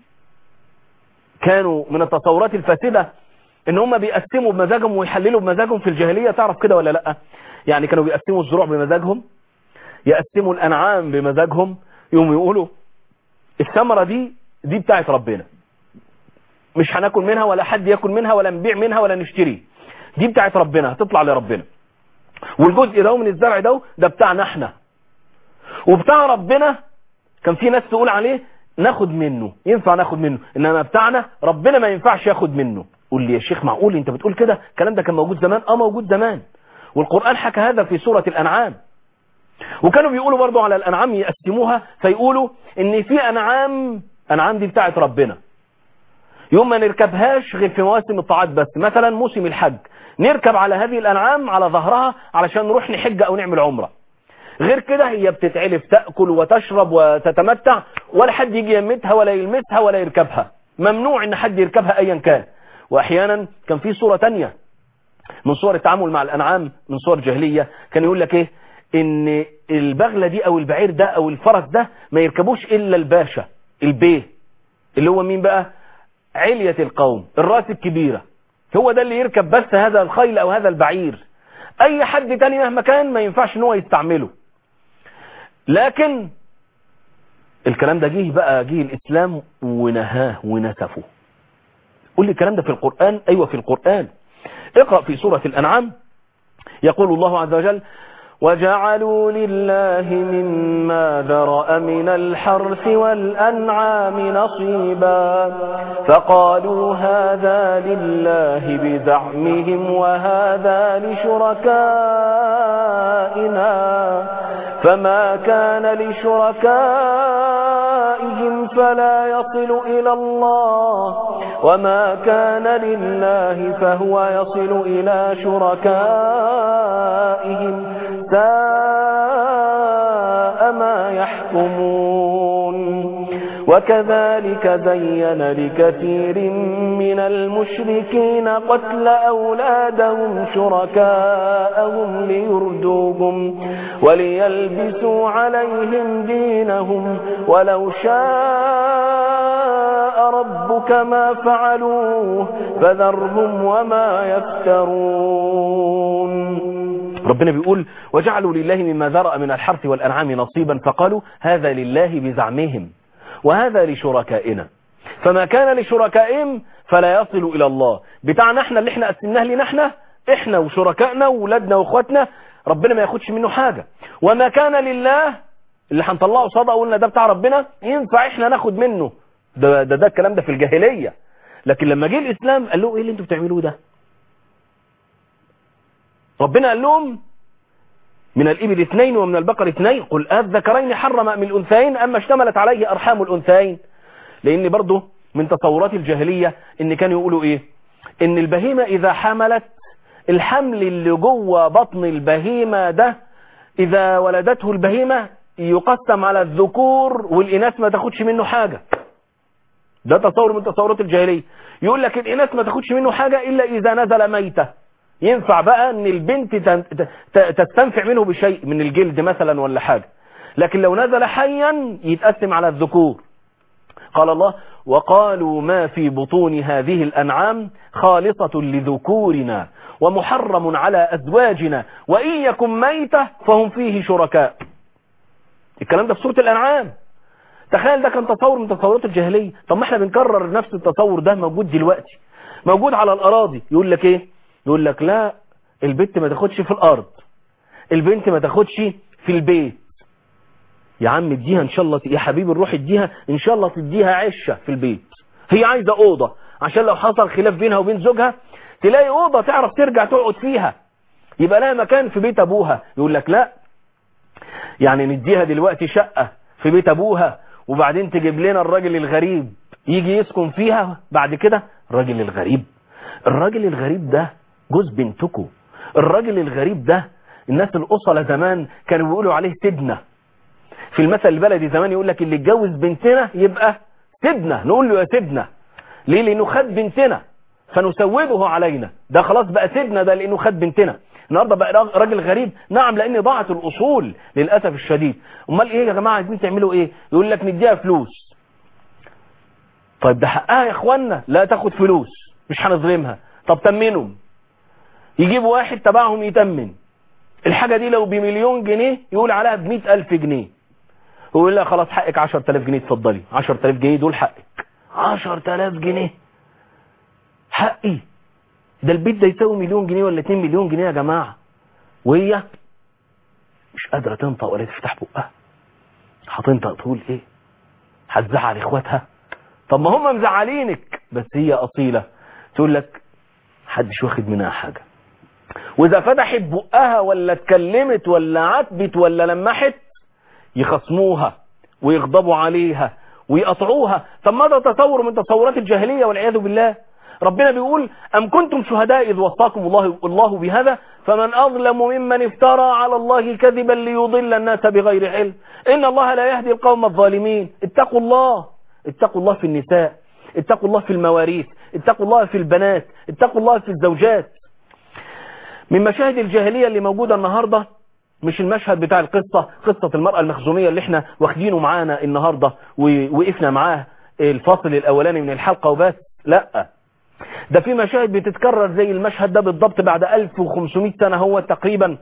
كانوا من التصورات الفاسدة ان هم بيقسموا بمزاجهم ويحللوا بمزاجهم في الجاهلية تعرف كده ولا لا يعني كانوا بيقسموا الزروع بمزاجهم يقسموا الانعام بمزاجهم يوم يقولوا الثمرة دي دي بتاعت ربنا مش هناكل منها ولا حد ياكل منها ولا نبيع منها ولا نشتري دي بتاعت ربنا هتطلع لربنا والجزء ده من الزرع ده ده بتاعنا احنا وبتاع ربنا كان في ناس تقول عليه ناخد منه ينفع ناخد منه انما بتاعنا ربنا ما ينفعش ياخد منه قول لي يا شيخ معقول انت بتقول كده الكلام ده كان موجود زمان اه موجود زمان والقرآن حكى هذا في سورة الأنعام وكانوا بيقولوا برضو على الأنعام يقسموها فيقولوا ان في أنعام أنعام دي بتاعت ربنا يوم ما نركبهاش غير في مواسم الطاعات بس مثلا موسم الحج نركب على هذه الأنعام على ظهرها علشان نروح نحج أو نعمل عمرة غير كده هي بتتعلف تأكل وتشرب وتتمتع ولا حد يجي يمتها ولا يلمسها ولا يركبها ممنوع ان حد يركبها ايا كان واحيانا كان في صورة تانية من صور التعامل مع الانعام من صور جاهلية كان يقول لك ايه ان البغلة دي او البعير ده او الفرس ده ما يركبوش الا الباشا البيه اللي هو مين بقى علية القوم الراس الكبيرة هو ده اللي يركب بس هذا الخيل او هذا البعير اي حد تاني مهما كان ما ينفعش ان هو يستعمله لكن الكلام ده جه بقى جه الاسلام ونهاه ونسفه قول لي الكلام ده في القرآن ايوه في القرآن اقرأ في سورة الانعام يقول الله عز وجل وجعلوا لله مما ذرأ من الحرث والأنعام نصيبا فقالوا هذا لله بزعمهم وهذا لشركائنا فما كان لشركائهم فلا يصل إلى الله وما كان لله فهو يصل إلى شركائهم ساء ما يحكمون وكذلك زين لكثير من المشركين قتل أولادهم شركاءهم ليردوهم وليلبسوا عليهم دينهم ولو شاء ربك ما فعلوه فذرهم وما يفترون ربنا بيقول وجعلوا لله مما ذرأ من الحرث والأنعام نصيبا فقالوا هذا لله بزعمهم وهذا لشركائنا فما كان لشركائهم فلا يصل إلى الله بتاعنا احنا اللي احنا قسمناه لنا احنا احنا وشركائنا وولادنا واخواتنا ربنا ما ياخدش منه حاجة وما كان لله اللي هنطلعه صدقه وقلنا ده بتاع ربنا ينفع احنا ناخد منه ده ده, ده الكلام ده في الجاهلية لكن لما جه الإسلام قال له ايه اللي انتوا بتعملوه ده ربنا قال لهم من الإبل اثنين ومن البقر اثنين قل الذكرين حرم من الأنثيين أما اشتملت عليه أرحام الأنثيين لأن برضه من تصورات الجاهلية إن كانوا يقولوا إيه إن البهيمة إذا حملت الحمل اللي جوه بطن البهيمة ده إذا ولدته البهيمة يقسم على الذكور والإناث ما تاخدش منه حاجة ده تصور من تصورات الجاهلية يقول لك الإناث ما تاخدش منه حاجة إلا إذا نزل ميتة ينفع بقى ان البنت تستنفع منه بشيء من الجلد مثلا ولا حاجة لكن لو نزل حيا يتقسم على الذكور قال الله وقالوا ما في بطون هذه الأنعام خالصة لذكورنا ومحرم على أزواجنا وإن يكن ميتة فهم فيه شركاء الكلام ده في سورة الأنعام تخيل ده كان تصور من تصورات الجاهلية طب ما احنا بنكرر نفس التصور ده موجود دلوقتي موجود على الأراضي يقول لك ايه يقول لك لا البنت ما تاخدش في الأرض البنت ما تاخدش في البيت يا عم اديها ان شاء الله يا حبيبي نروح اديها ان شاء الله تديها عشة في البيت هي عايزة اوضة عشان لو حصل خلاف بينها وبين زوجها تلاقي اوضة تعرف ترجع تقعد فيها يبقى لها مكان في بيت ابوها يقول لك لا يعني نديها دلوقتي شقة في بيت ابوها وبعدين تجيب لنا الراجل الغريب يجي يسكن فيها بعد كده الراجل الغريب الراجل الغريب ده جوز بنتكو الراجل الغريب ده الناس الأصلة زمان كانوا بيقولوا عليه سيدنا في المثل البلدي زمان يقول لك اللي اتجوز بنتنا يبقى سيدنا نقول له يا سيدنا ليه لانه خد بنتنا فنسوده علينا ده خلاص بقى سيدنا ده لانه خد بنتنا النهارده بقى راجل غريب نعم لان ضاعت الاصول للاسف الشديد امال ايه يا جماعه عايزين تعملوا ايه يقول لك نديها فلوس طيب ده حقها يا اخوانا لا تاخد فلوس مش هنظلمها طب تمنهم يجيب واحد تبعهم يتمن الحاجة دي لو بمليون جنيه يقول عليها بمئة ألف جنيه ويقول لها خلاص حقك عشر تلاف جنيه اتفضلي عشر تلاف جنيه دول حقك عشر تلاف جنيه حقي ده البيت ده يساوي مليون جنيه ولا اتنين مليون جنيه يا جماعة وهي مش قادرة تنطق ولا تفتح بقها هتنطق تقول ايه هتزعل اخواتها طب ما هم مزعلينك بس هي اصيلة تقول لك حدش واخد منها حاجة واذا فتحت بقها ولا اتكلمت ولا عتبت ولا لمحت يخصموها ويغضبوا عليها ويقطعوها طب ماذا تصور من تصورات الجاهلية والعياذ بالله ربنا بيقول أم كنتم شهداء إذ وصاكم الله, الله بهذا فمن أظلم ممن افترى على الله كذبا ليضل الناس بغير علم إن الله لا يهدي القوم الظالمين اتقوا الله اتقوا الله في النساء اتقوا الله في المواريث اتقوا الله في البنات اتقوا الله في الزوجات من مشاهد الجاهلية اللي موجودة النهاردة مش المشهد بتاع القصة قصة المرأة المخزومية اللي احنا واخدينه معانا النهاردة ووقفنا معاه الفاصل الأولاني من الحلقة وبس لا ده في مشاهد بتتكرر زي المشهد ده بالضبط بعد 1500 سنة هو تقريبا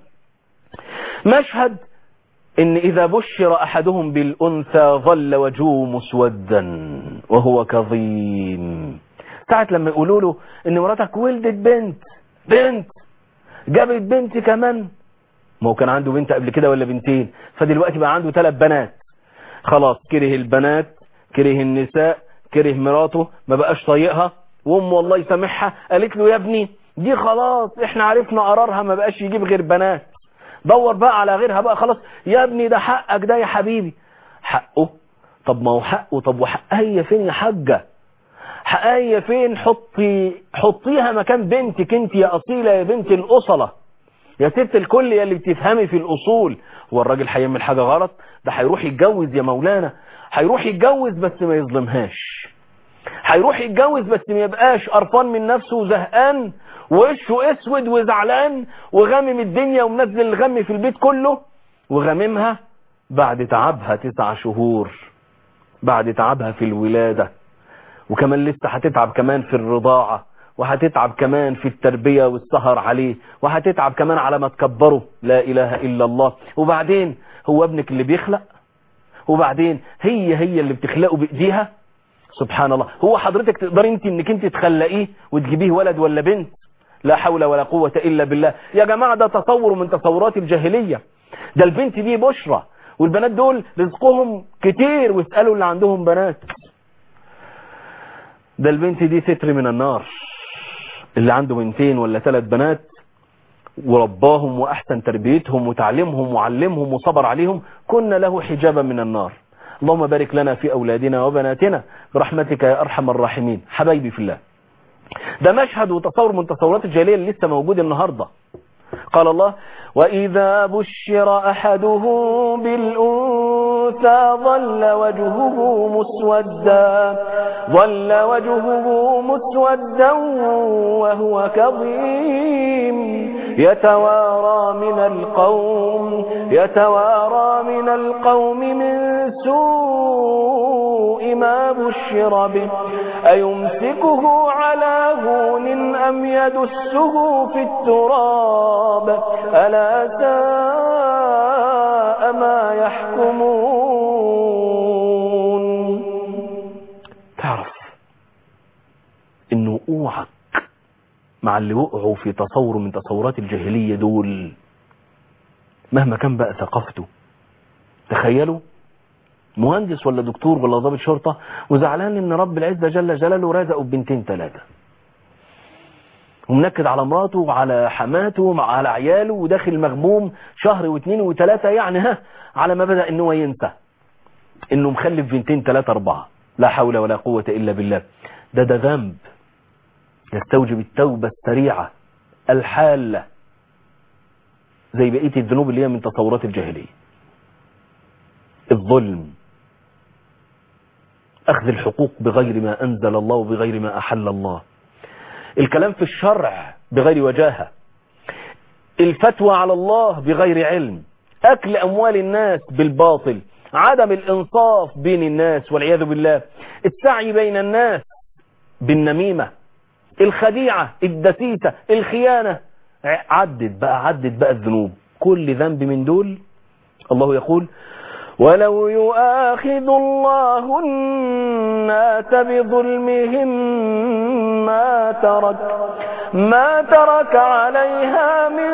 مشهد ان اذا بشر احدهم بالانثى ظل وجهه مسودا وهو كظيم ساعة لما يقولوا له ان مراتك ولدت بنت بنت جابت بنت كمان ما هو كان عنده بنت قبل كده ولا بنتين فدلوقتي بقى عنده ثلاث بنات خلاص كره البنات كره النساء كره مراته ما بقاش طايقها وامه الله يسامحها قالت له يا ابني دي خلاص احنا عرفنا قرارها ما بقاش يجيب غير بنات دور بقى على غيرها بقى خلاص يا ابني ده حقك ده يا حبيبي حقه طب ما هو حقه طب وحقها هي فين يا حاجه حقها هي فين حطي حطيها مكان بنتك انت يا اصيله يا بنت الاصله يا ست الكل يا اللي بتفهمي في الاصول هو الراجل هيعمل حاجه غلط ده هيروح يتجوز يا مولانا هيروح يتجوز بس ما يظلمهاش هيروح يتجوز بس ما يبقاش قرفان من نفسه وزهقان ووشه اسود وزعلان وغامم الدنيا ومنزل الغم في البيت كله وغاممها بعد تعبها تسع شهور بعد تعبها في الولادة وكمان لسه هتتعب كمان في الرضاعة وهتتعب كمان في التربية والسهر عليه وهتتعب كمان على ما تكبره لا إله إلا الله وبعدين هو ابنك اللي بيخلق وبعدين هي هي اللي بتخلقه بإيديها سبحان الله هو حضرتك تقدري انت انك انت تخلقيه وتجيبيه ولد ولا بنت لا حول ولا قوة الا بالله يا جماعة ده تصور من تصورات الجاهلية ده البنت دي بشرة والبنات دول رزقهم كتير واسألوا اللي عندهم بنات ده البنت دي ستر من النار اللي عنده بنتين ولا ثلاث بنات ورباهم وأحسن تربيتهم وتعليمهم وعلمهم وصبر عليهم كنا له حجابا من النار اللهم بارك لنا في أولادنا وبناتنا برحمتك يا أرحم الراحمين حبايبي في الله ده مشهد وتصور من تصورات الجاهلية اللي لسه موجود النهاردة قال الله وإذا بشر أحدهم بالأنثى ظل وجهه مسودا ظل وجهه مسودا وهو كظيم يتوارى من القوم يتوارى من القوم من سوء ما بشر به أيمسكه على هون أم يدسه في التراب ألا ساء ما يحكمون تعرف انه اوعك مع اللي وقعوا في تصور من تصورات الجاهلية دول مهما كان بقى ثقافته تخيلوا مهندس ولا دكتور ولا ضابط شرطة وزعلان ان رب العزة جل جلاله رزقه ببنتين ثلاثة ومنكد على مراته وعلى حماته وعلى عياله وداخل مغموم شهر واثنين وثلاثة يعني ها على ما بدأ انه ينسى انه مخلف بنتين ثلاثة اربعة لا حول ولا قوة الا بالله ده ده ذنب يستوجب التوبة السريعة الحالة زي بقية الذنوب اللي هي من تصورات الجاهلية الظلم أخذ الحقوق بغير ما أنزل الله وبغير ما أحل الله الكلام في الشرع بغير وجاهة الفتوى على الله بغير علم أكل أموال الناس بالباطل عدم الإنصاف بين الناس والعياذ بالله السعي بين الناس بالنميمة الخديعة الدسيسة الخيانة عدد بقى عدد بقى الذنوب كل ذنب من دول الله يقول ولو يؤاخذ الله الناس بظلمهم ما ترك ما ترك عليها من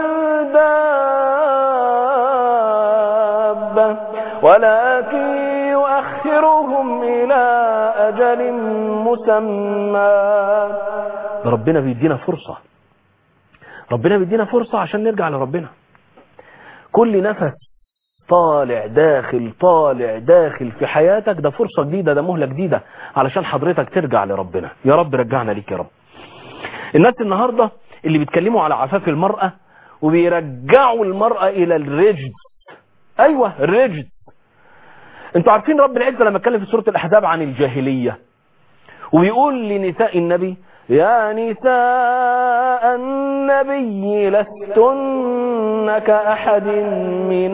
دابة ولكن يؤخرهم إلى أجل مسمى ربنا بيدينا فرصة ربنا بيدينا فرصة عشان نرجع لربنا كل نفس طالع داخل طالع داخل في حياتك ده فرصة جديدة ده مهلة جديدة علشان حضرتك ترجع لربنا يا رب رجعنا ليك يا رب الناس النهاردة اللي بيتكلموا على عفاف المرأة وبيرجعوا المرأة إلى الرجد أيوة الرجد انتوا عارفين رب العزة لما اتكلم في سورة الأحزاب عن الجاهلية وبيقول لنساء النبي يا نساء النبي لستن كأحد من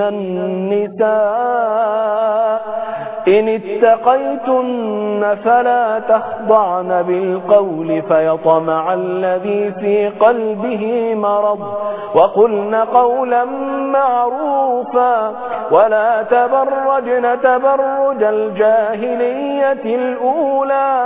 النساء إن اتقيتن فلا تخضعن بالقول فيطمع الذي في قلبه مرض وقلن قولا معروفا ولا تبرجن تبرج الجاهلية الأولى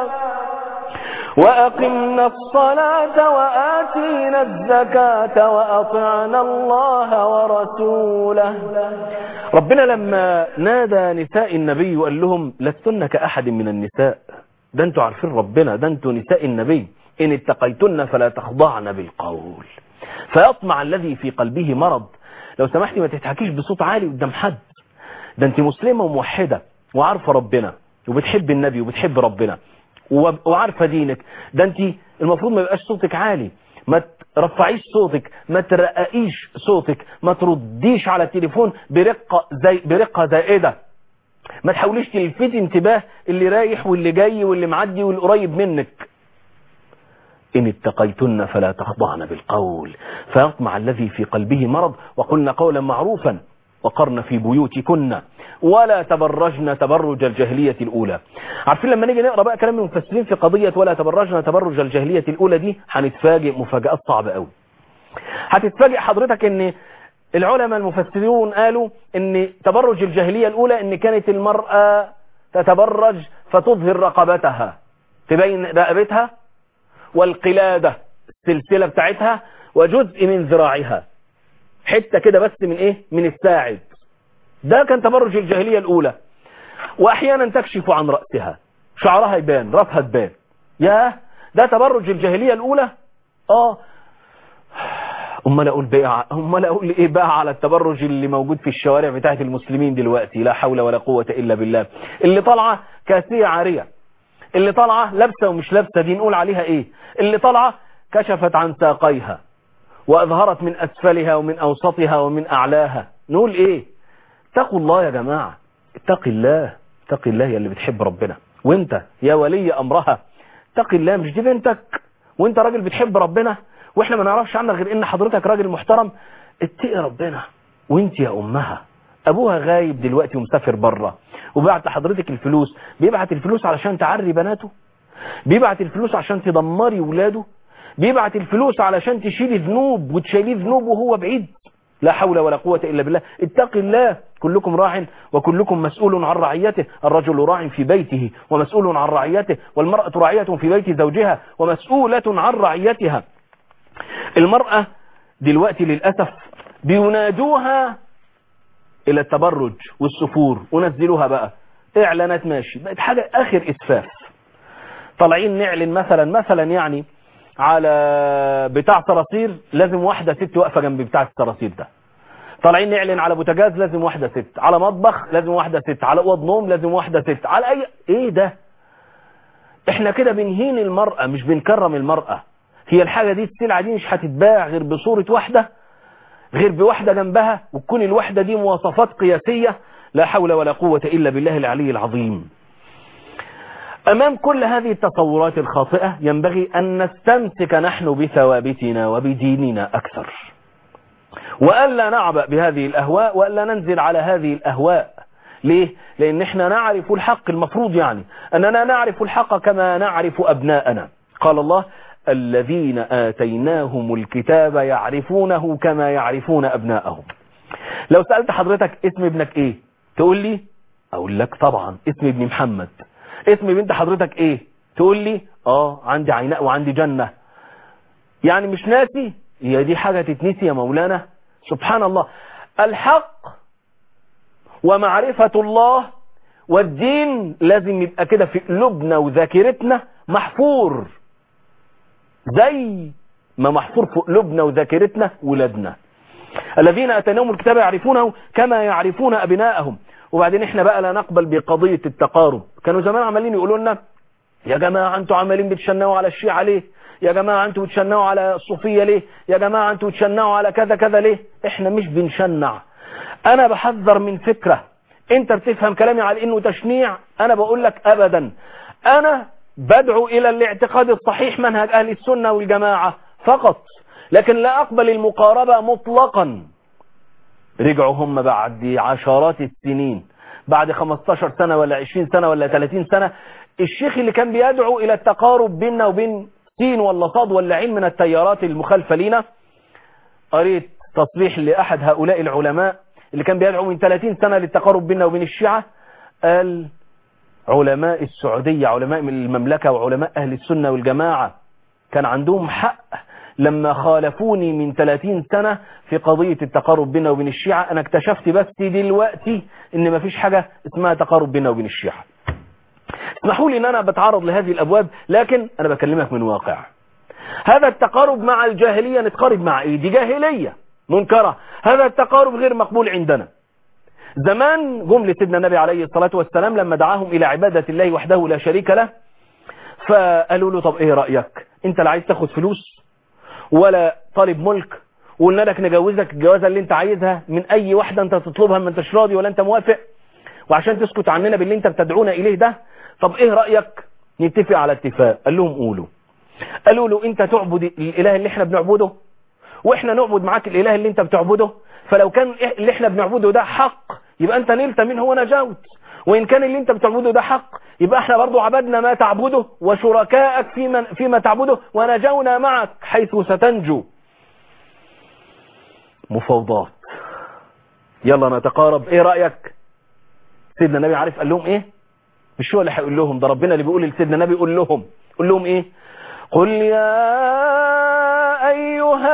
وأقمنا الصلاة وآتينا الزكاة وأطعنا الله ورسوله ربنا لما نادى نساء النبي وقال لهم لستن كأحد من النساء ده انتوا عارفين ربنا ده انتوا نساء النبي إن اتقيتن فلا تخضعن بالقول فيطمع الذي في قلبه مرض لو سمحتي ما تتحكيش بصوت عالي قدام حد ده انت مسلمة وموحدة وعارفة ربنا وبتحب النبي وبتحب ربنا وعارفة دينك ده انت المفروض ما يبقاش صوتك عالي ما ترفعيش صوتك ما ترققيش صوتك ما ترديش على التليفون برقة زي برقة زائدة ما تحاوليش تلفتي انتباه اللي رايح واللي جاي واللي معدي واللي قريب منك إن اتقيتن فلا تخضعن بالقول فيطمع الذي في قلبه مرض وقلن قولا معروفا وقرن في بيوتكن ولا تبرجن تبرج الجاهلية الأولى عارفين لما نيجي نقرأ بقى كلام المفسرين في قضية ولا تبرجن تبرج الجاهلية الأولى دي هنتفاجئ مفاجآت صعبة قوي هتتفاجئ حضرتك ان العلماء المفسرون قالوا ان تبرج الجاهلية الأولى ان كانت المرأة تتبرج فتظهر رقبتها تبين رقبتها والقلادة السلسلة بتاعتها وجزء من ذراعها حتة كده بس من ايه من الساعد ده كان تبرج الجاهلية الأولى وأحيانا تكشف عن رأسها شعرها يبان رأسها تبان ياه ده تبرج الجاهلية الأولى آه امال اقول بقى امال اقول ايه بقى على التبرج اللي موجود في الشوارع بتاعت المسلمين دلوقتي لا حول ولا قوة الا بالله اللي طالعه كاسية عارية اللي طالعه لابسه ومش لابسه دي نقول عليها ايه اللي طالعه كشفت عن ساقيها واظهرت من اسفلها ومن اوسطها ومن اعلاها نقول ايه اتقوا الله يا جماعة اتق الله اتق الله يا اللي بتحب ربنا وانت يا ولي امرها اتق الله مش دي بنتك وانت راجل بتحب ربنا واحنا ما نعرفش عنك غير ان حضرتك راجل محترم اتقي ربنا وانت يا امها ابوها غايب دلوقتي ومسافر بره وبعت لحضرتك الفلوس بيبعت الفلوس علشان تعري بناته بيبعت الفلوس عشان تدمري ولاده بيبعت الفلوس علشان تشيلي ذنوب وتشيليه ذنوب وهو بعيد لا حول ولا قوة إلا بالله اتق الله كلكم راع وكلكم مسؤول عن رعيته الرجل راع في بيته ومسؤول عن رعيته والمرأة راعية في بيت زوجها ومسؤولة عن رعيتها المرأة دلوقتي للأسف بينادوها إلى التبرج والسفور ونزلوها بقى إعلانات ماشي بقت حاجة آخر إسفاف طالعين نعلن مثلا مثلا يعني على بتاع صراصير لازم واحدة ست واقفة جنب بتاع الصراصير ده طالعين نعلن على بوتاجاز لازم واحدة ست على مطبخ لازم واحدة ست على اوض نوم لازم واحدة ست على اي ايه ده احنا كده بنهين المرأة مش بنكرم المرأة هي الحاجة دي السلعة دي مش هتتباع غير بصورة واحدة غير بواحدة جنبها وتكون الواحدة دي مواصفات قياسية لا حول ولا قوة إلا بالله العلي العظيم أمام كل هذه التصورات الخاطئة ينبغي أن نستمسك نحن بثوابتنا وبديننا أكثر وألا نعبأ بهذه الأهواء وألا ننزل على هذه الأهواء ليه؟ لأن احنا نعرف الحق المفروض يعني أننا نعرف الحق كما نعرف أبناءنا قال الله الذين آتيناهم الكتاب يعرفونه كما يعرفون أبناءهم لو سألت حضرتك اسم ابنك ايه تقول لي اقول لك طبعا اسم ابني محمد اسم بنت حضرتك ايه تقول لي اه عندي عيناء وعندي جنة يعني مش ناسي هي دي حاجة تتنسي يا مولانا سبحان الله الحق ومعرفة الله والدين لازم يبقى كده في قلوبنا وذاكرتنا محفور زي ما محفور في قلوبنا وذاكرتنا ولادنا الذين اتيناهم الكتاب يعرفونه كما يعرفون ابناءهم وبعدين احنا بقى لا نقبل بقضية التقارب كانوا زمان عمالين يقولوا لنا يا جماعة انتوا عمالين بتشنعوا على الشيعة ليه يا جماعة انتوا بتشنعوا على الصوفية ليه يا جماعة انتوا بتشنعوا على كذا كذا ليه احنا مش بنشنع انا بحذر من فكرة انت بتفهم كلامي على انه تشنيع انا بقول لك ابدا انا بدعو الى الاعتقاد الصحيح منهج اهل السنة والجماعة فقط لكن لا اقبل المقاربة مطلقا رجعوا هم بعد عشرات السنين بعد 15 سنة ولا 20 سنة ولا 30 سنة الشيخ اللي كان بيدعو الى التقارب بيننا وبين سين ولا صاد ولا عين من التيارات المخالفة لنا قريت تصريح لأحد هؤلاء العلماء اللي كان بيدعو من 30 سنة للتقارب بيننا وبين الشيعة قال علماء السعودية علماء من المملكة وعلماء أهل السنة والجماعة كان عندهم حق لما خالفوني من 30 سنة في قضية التقارب بيننا وبين الشيعة أنا اكتشفت بس دلوقتي إن مفيش حاجة اسمها تقارب بيننا وبين الشيعة اسمحوا لي ان انا بتعرض لهذه الابواب لكن انا بكلمك من واقع هذا التقارب مع الجاهلية نتقارب مع ايه دي جاهلية منكرة هذا التقارب غير مقبول عندنا زمان جملة سيدنا النبي عليه الصلاة والسلام لما دعاهم الى عبادة الله وحده لا شريك له فقالوا له طب ايه رأيك انت لا عايز تاخد فلوس ولا طالب ملك وقلنا لك نجوزك الجوازة اللي انت عايزها من اي واحدة انت تطلبها ما انتش راضي ولا انت موافق وعشان تسكت عننا باللي انت بتدعونا اليه ده طب ايه رأيك نتفق على اتفاق قال لهم قولوا قالوا له انت تعبد الاله اللي احنا بنعبده واحنا نعبد معاك الاله اللي انت بتعبده فلو كان اللي احنا بنعبده ده حق يبقى انت نلت منه ونجوت وان كان اللي انت بتعبده ده حق يبقى احنا برضو عبدنا ما تعبده وشركائك فيما, فيما تعبده ونجونا معك حيث ستنجو مفاوضات يلا نتقارب ايه رأيك سيدنا النبي عارف قال لهم ايه مش هو اللي هيقول لهم ده ربنا اللي بيقول لسيدنا النبي قول لهم قول لهم ايه قل يا ايها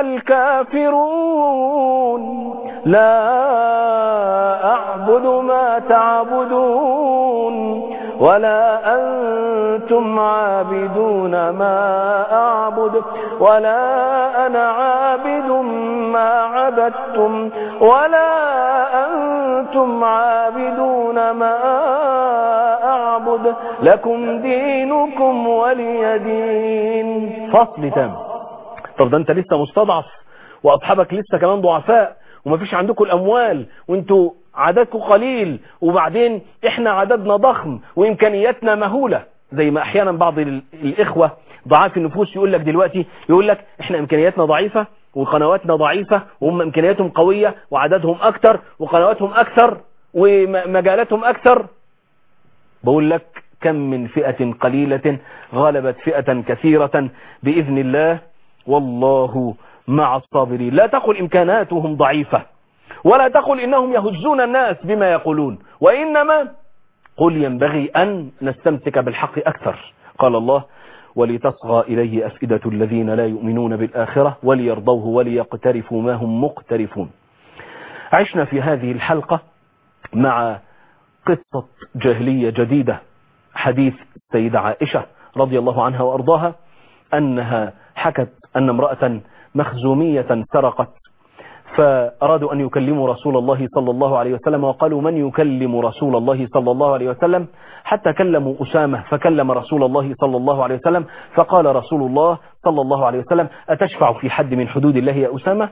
الكافرون لا اعبد ما تعبدون ولا انتم عابدون ما اعبد ولا انا عابد ما عبدتم ولا انتم عابدون ما أعبد لكم دينكم ولي دين فصل تام طب ده انت لسه مستضعف واصحابك لسه كمان ضعفاء ومفيش عندكم الاموال وانتوا عددكم قليل وبعدين احنا عددنا ضخم وامكانياتنا مهولة زي ما احيانا بعض ال- الاخوة ضعاف النفوس يقول لك دلوقتي يقول لك احنا امكانياتنا ضعيفة وقنواتنا ضعيفة وهم امكانياتهم قوية وعددهم اكتر وقنواتهم اكثر ومجالاتهم اكثر بقول لك كم من فئة قليلة غلبت فئة كثيرة بإذن الله والله مع الصابرين لا تقل إمكاناتهم ضعيفة ولا تقل إنهم يهزون الناس بما يقولون وإنما قل ينبغي أن نستمسك بالحق أكثر قال الله ولتصغى إليه أفئدة الذين لا يؤمنون بالآخرة وليرضوه وليقترفوا ما هم مقترفون عشنا في هذه الحلقة مع قصة جاهلية جديدة حديث السيدة عائشة رضي الله عنها وأرضاها أنها حكت أن امرأة مخزومية سرقت فأرادوا أن يكلموا رسول الله صلى الله عليه وسلم وقالوا من يكلم رسول الله صلى الله عليه وسلم حتى كلموا أسامة فكلم رسول الله صلى الله عليه وسلم فقال رسول الله صلى الله عليه وسلم أتشفع في حد من حدود الله يا أسامة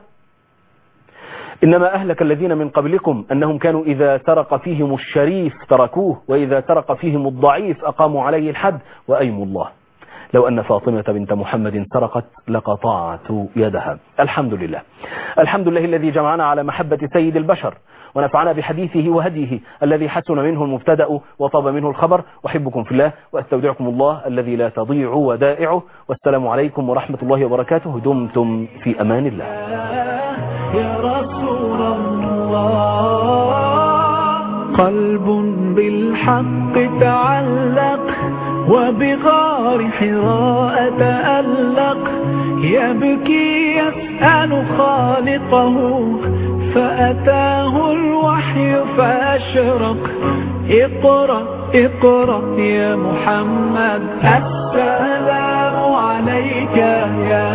إنما أهلك الذين من قبلكم أنهم كانوا إذا سرق فيهم الشريف تركوه وإذا سرق فيهم الضعيف أقاموا عليه الحد وأيم الله لو أن فاطمة بنت محمد سرقت لقطعت يدها الحمد لله الحمد لله الذي جمعنا على محبة سيد البشر ونفعنا بحديثه وهديه الذي حسن منه المبتدأ وطاب منه الخبر أحبكم في الله وأستودعكم الله الذي لا تضيع ودائعه والسلام عليكم ورحمة الله وبركاته دمتم في أمان الله يا رسول الله قلب بالحق تعلق وبغار حراء تألق يبكي يسأل خالقه فأتاه الوحي فأشرق اقرأ اقرأ يا محمد السلام عليك يا